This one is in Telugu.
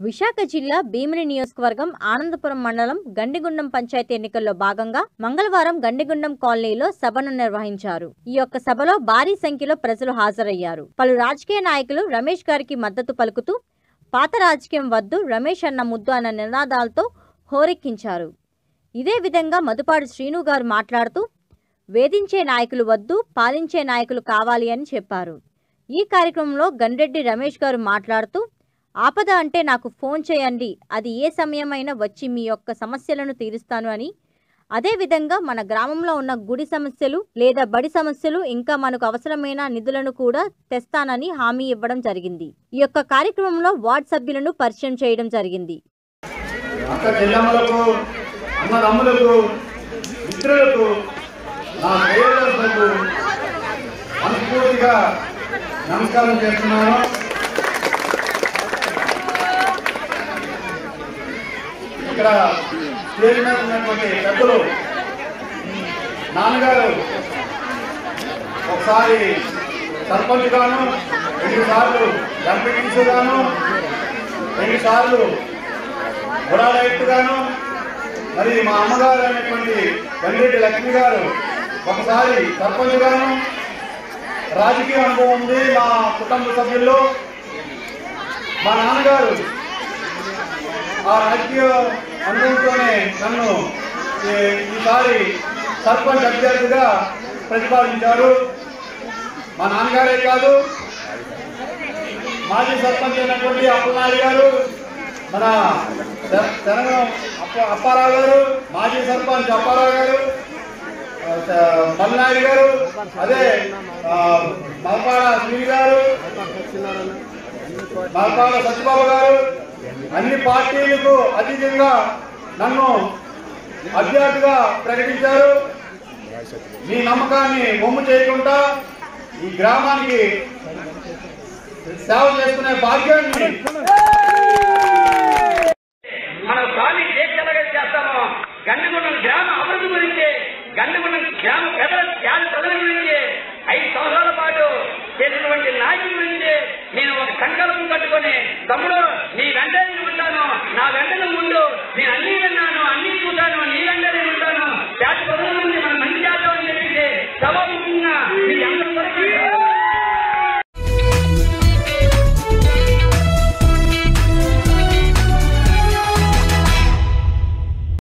విశాఖ జిల్లా భీమిలి నియోజకవర్గం ఆనందపురం మండలం గండిగుండం పంచాయతీ ఎన్నికల్లో భాగంగా మంగళవారం గండిగుండం కాలనీలో సభను నిర్వహించారు ఈ యొక్క సభలో భారీ సంఖ్యలో ప్రజలు హాజరయ్యారు పలు రాజకీయ నాయకులు రమేష్ గారికి మద్దతు పలుకుతూ పాత రాజకీయం వద్దు రమేష్ అన్న ముద్దు అన్న నినాదాలతో హోరెక్కించారు ఇదే విధంగా మధుపాటి శ్రీను గారు మాట్లాడుతూ వేధించే నాయకులు వద్దు పాలించే నాయకులు కావాలి అని చెప్పారు ఈ కార్యక్రమంలో గండ్రెడ్డి రమేష్ గారు మాట్లాడుతూ ఆపద అంటే నాకు ఫోన్ చేయండి అది ఏ సమయమైనా వచ్చి మీ యొక్క సమస్యలను తీరుస్తాను అని అదేవిధంగా మన గ్రామంలో ఉన్న గుడి సమస్యలు లేదా బడి సమస్యలు ఇంకా మనకు అవసరమైన నిధులను కూడా తెస్తానని హామీ ఇవ్వడం జరిగింది ఈ యొక్క కార్యక్రమంలో వార్డ్ సభ్యులను పరిచయం చేయడం జరిగింది అక్క చెల్లెమ్మలకు అన్నదమ్ములకు మిత్రులకు నా ప్రేరణకు మనస్ఫూర్తిగా నమస్కారం చేస్తున్నాను ఇక్కడ స్టేజ్ మీద ఉన్నటువంటి పెద్దలు నాన్నగారు ఒకసారి సర్పంచ్ గాను రెండు సార్లు ఎంపీటీసీ గాను రెండు సార్లు గుడాలైట్ గాను మరి మా అమ్మగారు అయినటువంటి గండ్రెడ్డి లక్ష్మి గారు ఒకసారి సర్పంచ్ గాను రాజకీయ అనుభవం ఉంది మా కుటుంబ సభ్యుల్లో మా నాన్నగారు ఆ రాజకీయ అనుభవంతోనే నన్ను ఈ- ఈసారి సర్పంచ్ అభ్యర్థిగా ప్రతిపాదించారు మా నాన్నగారే కాదు మాజీ సర్పంచ్ అయినటువంటి అప్పలనాయుడు గారు మన తె- తెలంగాణ అప్ప అప్పారావు గారు మాజీ సర్పంచ్ అప్పారావు గారు ఆ, త- మల్లినాయుడు గారు అదే ఆ, మల్పాడ శ్రీ గారు మల్పాడ సత్యబాబు గారు అన్ని పార్టీలకు అతీతంగా నన్ను అభ్యర్థిగా ప్రకటించారు మీ నమ్మకాన్ని బొమ్ము చేయకుండా ఈ గ్రామానికి సేవ చేసుకునే భాగ్యాన్ని మనం స్వామి దీక్షలుగా చేస్తాము గండిగుండం గ్రామ అభివృద్ధి గురించి గండిగుండం గ్రామ ప్రజల పేద ప్రజల గురించి ఐదు సంవత్సరాల పాటు చేసినటువంటి నాయకుల గురించి నేను ఒక సంకల్పం కట్టుకొని తమ్ముడు నీ వెంట నేను ఉంటాను నా వెంటనే ముందు నేను అన్ని విన్నాను అన్ని చూశాను